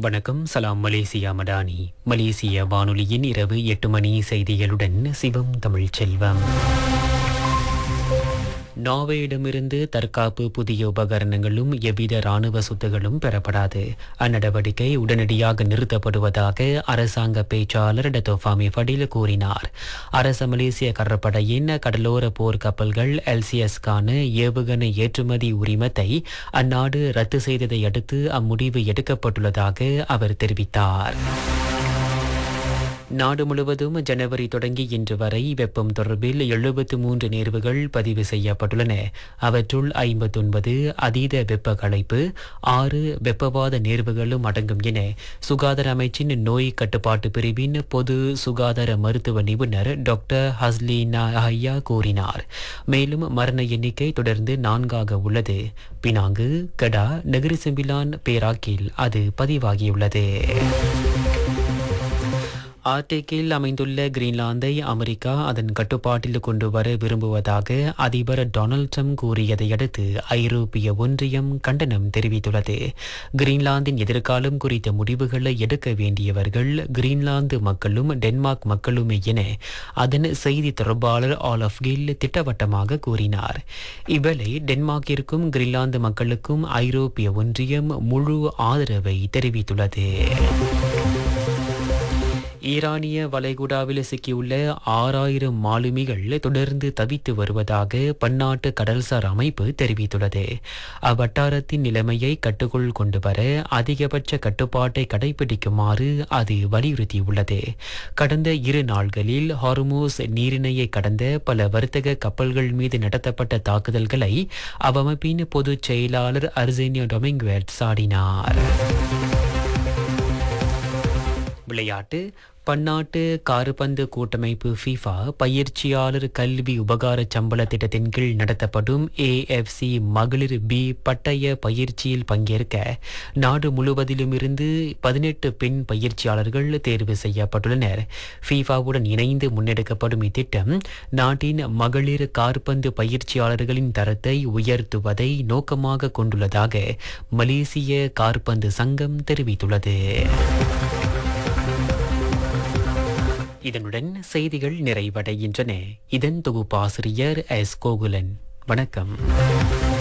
வணக்கம் சலாம் மலேசியா மடானி மலேசிய வானொலியின் இரவு எட்டு மணி செய்திகளுடன் சிவம் தமிழ் செல்வம் நார்வேயிடமிருந்து தற்காப்பு புதிய உபகரணங்களும் எவ்வித ராணுவ சொத்துகளும் பெறப்படாது அந்நடவடிக்கை உடனடியாக நிறுத்தப்படுவதாக அரசாங்க பேச்சாளர் டத்தோஃபாமி ஃபடில் கூறினார் அரச மலேசிய கடற்படையின் கடலோர போர் கப்பல்கள் எல்சிஎஸ்கான ஏவுகணை ஏற்றுமதி உரிமத்தை அந்நாடு ரத்து செய்ததை அடுத்து அம்முடிவு எடுக்கப்பட்டுள்ளதாக அவர் தெரிவித்தார் நாடு முழுவதும் ஜனவரி தொடங்கி இன்று வரை வெப்பம் தொடர்பில் எழுபத்து மூன்று நேர்வுகள் பதிவு செய்யப்பட்டுள்ளன அவற்றுள் ஐம்பத்தொன்பது அதீத வெப்ப களைப்பு ஆறு வெப்பவாத நேர்வுகளும் அடங்கும் என சுகாதார அமைச்சின் நோய் கட்டுப்பாட்டு பிரிவின் பொது சுகாதார மருத்துவ நிபுணர் டாக்டர் ஹஸ்லீனா ஹையா கூறினார் மேலும் மரண எண்ணிக்கை தொடர்ந்து நான்காக உள்ளது பினாங்கு கடா நெகிரி செம்பிலான் பேராக்கில் அது பதிவாகியுள்ளது ஆர்டேக்கில் அமைந்துள்ள கிரீன்லாந்தை அமெரிக்கா அதன் கட்டுப்பாட்டில் கொண்டு வர விரும்புவதாக அதிபர் டொனால்ட் ட்ரம்ப் கூறியதை அடுத்து ஐரோப்பிய ஒன்றியம் கண்டனம் தெரிவித்துள்ளது கிரீன்லாந்தின் எதிர்காலம் குறித்த முடிவுகளை எடுக்க வேண்டியவர்கள் கிரீன்லாந்து மக்களும் டென்மார்க் மக்களுமே என அதன் செய்தி தொடர்பாளர் ஆலஃப் கில் திட்டவட்டமாக கூறினார் இவ்வேளை டென்மார்க்கிற்கும் கிரீன்லாந்து மக்களுக்கும் ஐரோப்பிய ஒன்றியம் முழு ஆதரவை தெரிவித்துள்ளது ஈரானிய வளைகுடாவில் சிக்கியுள்ள ஆறாயிரம் மாலுமிகள் தொடர்ந்து தவித்து வருவதாக பன்னாட்டு கடல்சார் அமைப்பு தெரிவித்துள்ளது அவ்வட்டாரத்தின் நிலைமையை கட்டுக்குள் கொண்டு வர அதிகபட்ச கட்டுப்பாட்டை கடைபிடிக்குமாறு அது வலியுறுத்தியுள்ளது கடந்த இரு நாள்களில் ஹார்மோஸ் நீரிணையை கடந்த பல வர்த்தக கப்பல்கள் மீது நடத்தப்பட்ட தாக்குதல்களை அவ்வமைப்பின் பொதுச் செயலாளர் அர்சேனியோ டொமிங்குவேட் சாடினார் விளையாட்டு பன்னாட்டு காருபந்து கூட்டமைப்பு ஃபீஃபா பயிற்சியாளர் கல்வி உபகார சம்பள திட்டத்தின் கீழ் நடத்தப்படும் ஏஎஃப்சி மகளிர் பி பட்டய பயிற்சியில் பங்கேற்க நாடு முழுவதிலுமிருந்து பதினெட்டு பெண் பயிற்சியாளர்கள் தேர்வு செய்யப்பட்டுள்ளனர் ஃபீஃபாவுடன் இணைந்து முன்னெடுக்கப்படும் இத்திட்டம் நாட்டின் மகளிர் கார்பந்து பயிற்சியாளர்களின் தரத்தை உயர்த்துவதை நோக்கமாக கொண்டுள்ளதாக மலேசிய கார்பந்து சங்கம் தெரிவித்துள்ளது இதனுடன் செய்திகள் நிறைவடைகின்றன இதன் தொகுப்பாசிரியர் எஸ் கோகுலன் வணக்கம்